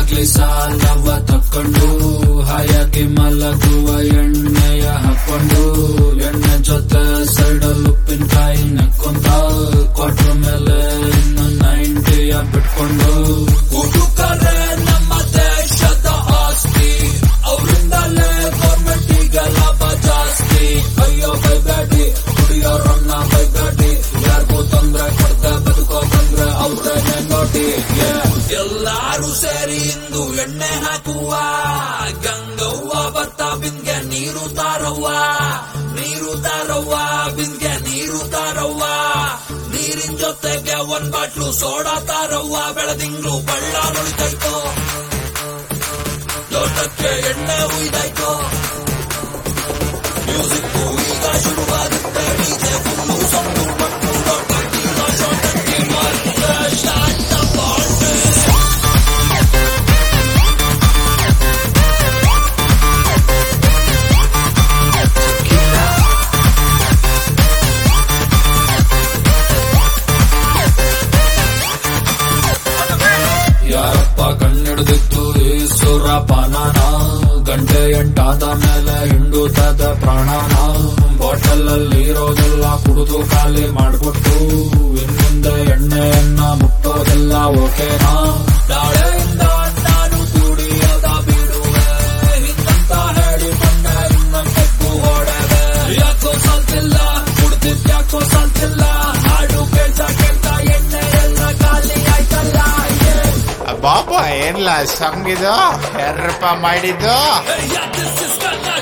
ನಗ್ಲಿ ಸಾಲವ ತಕ್ಕೊಂಡು ಹಾಯಾಗಿ ಮಲಗುವ ಎಣ್ಣೆಯ ಹಾಕೊಂಡು ಎಣ್ಣೆ ಜೊತೆ ಸೈಡಲ್ ಉಪ್ಪಿನಕಾಯಿ ನಕ್ಕೊಂತ ಕ್ವಾರ್ಟರ್ ಮೇಲೆ ಇನ್ನು ನೈಂಟಿಯ ಬಿಟ್ಕೊಂಡು ಹುಡುಕರೆ ನಮ್ಮ ದೇಶದ ಆಸ್ತಿ ಅವರಿಂದಲೇ ಗೌರ್ಮೆಂಟಿಗೆ ಲಾಭ ಜಾಸ್ತಿ ಅಯ್ಯೋ ಬೈಬೇಡಿ ಕುಡಿಯೋರನ್ನ ಬೈಬೇಡಿ ಯಾರಿಗೂ ತೊಂದ್ರೆ ಕೊಡ್ದೆ ಬದುಕೋ ಬಂದ್ರೆ ಅವ್ರನ್ನೇ ನೋಡಿ Yeah. ಎಲ್ಲಾರು ಸೇರಿ ಇಂದು ಎಣ್ಣೆ ಹಾಕುವ ಗಂಗವ್ವ ಭತ್ತ ಬಿನ್ಗೆ ನೀರು ತಾರವ್ವ ನೀರು ತಾರವ್ವ ಬಿನ್ಗೆ ನೀರು ತಾರವ್ವ ನೀರಿನ ಜೊತೆಗೆ ಒಂದ್ ಬಾಟ್ಲು ಸೋಡಾ ತಾರವ್ವ ಬೆಳದಿಂಗ್ಳು ಬಳ್ಳ ನುಳಿತೈತೋ ಲೋಟಕ್ಕೆ ಎಣ್ಣೆ ಉಯ್ದಾಯ್ತೋ ಮ್ಯೂಸಿಕ್ ಈಗ ಶುರುವಾಗುತ್ತೆ ಡಿಜೆ ಫುಲ್ಲು ಸೊಂದು ಪಟ್ಟು ಲೋಟಕ್ಕೆ ಲೋಟಕ್ಕೆ ಮತ್ತೆ ಸ್ಟಾರ್ಟ್ ಪಾರ್ಟಿ ಯಾರಪ್ಪ ಕಣ್ಣಿಡ್ದಿತ್ತು ಈ ಸುರಪಾನನ ಗಂಟೆ ಎಂಟಾದ ಮೇಲೆ ಹಿಂಡುತ್ತದ ಪ್ರಾಣನ ಬಾಟಲ್ ಅಲ್ಲಿ ಇರೋದೆಲ್ಲ ಕುಡಿದು ಖಾಲಿ ಮಾಡ್ಬಿಟ್ಟು ಇನ್ನುಂದೆ ಎಣ್ಣೆಯನ್ನ ಮುಟ್ಟೋದೆಲ್ಲ ಓಕೆನಾ ನಾಳೆಯಿಂದ ನಾನು ಕುಡಿಯೋದ ಬಿಡುವೆ ಹಿಂಗಂತ ಹೇಳಿ ಮೊನ್ನೆ ಇನ್ನೊಂದಕ್ಕೂ ಹೊಡೆದೆ ಯಾಕೋ ಸಾಲ್ತಿಲ್ಲ ಕುಡ್ದಿದ್ ಯಾಕೋ ಸಾಲ್ತಿಲ್ಲ ಹಾಡು ಕೇಳ್ತಾ ಕೇಳ್ತಾ ಎಣ್ಣೆ ಎಲ್ಲ ಖಾಲಿ ಆಯ್ತಲ್ಲ yeah. ಬಾಬಾ ಏನ್ಲ ಸಂಗಿದು ಯಾರಪ್ಪ ಮಾಡಿದ್ದು Hey, yeah, this is gonna